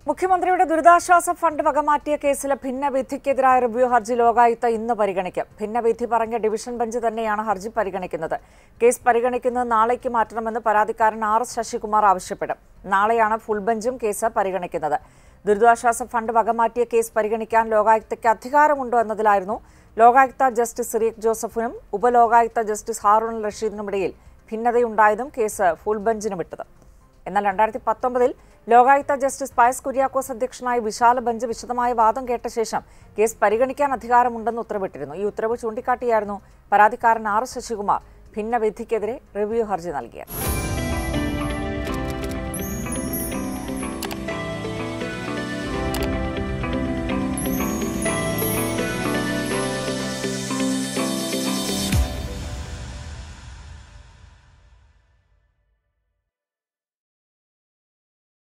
മുഖ്യമന്ത്രിയുടെ ദുരിതാശ്വാസ ഫണ്ട് വകമാറ്റിയ കേസിലെ ഭിന്നവിധിക്കെതിരായ റിവ്യൂ ഹർജി ലോകായുക്ത ഇന്ന് പരിഗണിക്കും ഭിന്നവിധി പറഞ്ഞ ഡിവിഷൻ ബെഞ്ച് തന്നെയാണ് ഹർജി പരിഗണിക്കുന്നത് കേസ് പരിഗണിക്കുന്നത് നാളേക്ക് മാറ്റണമെന്ന് പരാതിക്കാരൻ ആർ എസ് ശശികുമാർ ആവശ്യപ്പെടും നാളെയാണ് ഫുൾ ബെഞ്ചും കേസ് പരിഗണിക്കുന്നത് ദുരിതാശ്വാസ ഫണ്ട് വകമാറ്റിയ കേസ് പരിഗണിക്കാൻ ലോകായുക്തയ്ക്ക് അധികാരമുണ്ടോ എന്നതിലായിരുന്നു ലോകായുക്ത ജസ്റ്റിസ് സിറിയക് ജോസഫിനും ഉപലോകായുക്ത ജസ്റ്റിസ് ഹാറൂൺ റഷീദിനുമിടയിൽ ഭിന്നതയുണ്ടായതും കേസ് ഫുൾ ബെഞ്ചിന് വിട്ടത് എന്നാൽ രണ്ടായിരത്തി പത്തൊമ്പതിൽ ലോകായുക്ത ജസ്റ്റിസ് പയസ് കുര്യാക്കോസ് അധ്യക്ഷനായ വിശാല ബെഞ്ച് വിശദമായ വാദം കേട്ട ശേഷം കേസ് പരിഗണിക്കാൻ അധികാരമുണ്ടെന്ന് ഉത്തരവിട്ടിരുന്നു ഈ ഉത്തരവ് ചൂണ്ടിക്കാട്ടിയായിരുന്നു പരാതിക്കാരൻ ആർ എസ് ശശികുമാർ ഭിന്നവിധിക്കെതിരെ റിവ്യൂ ഹർജി നൽകിയത്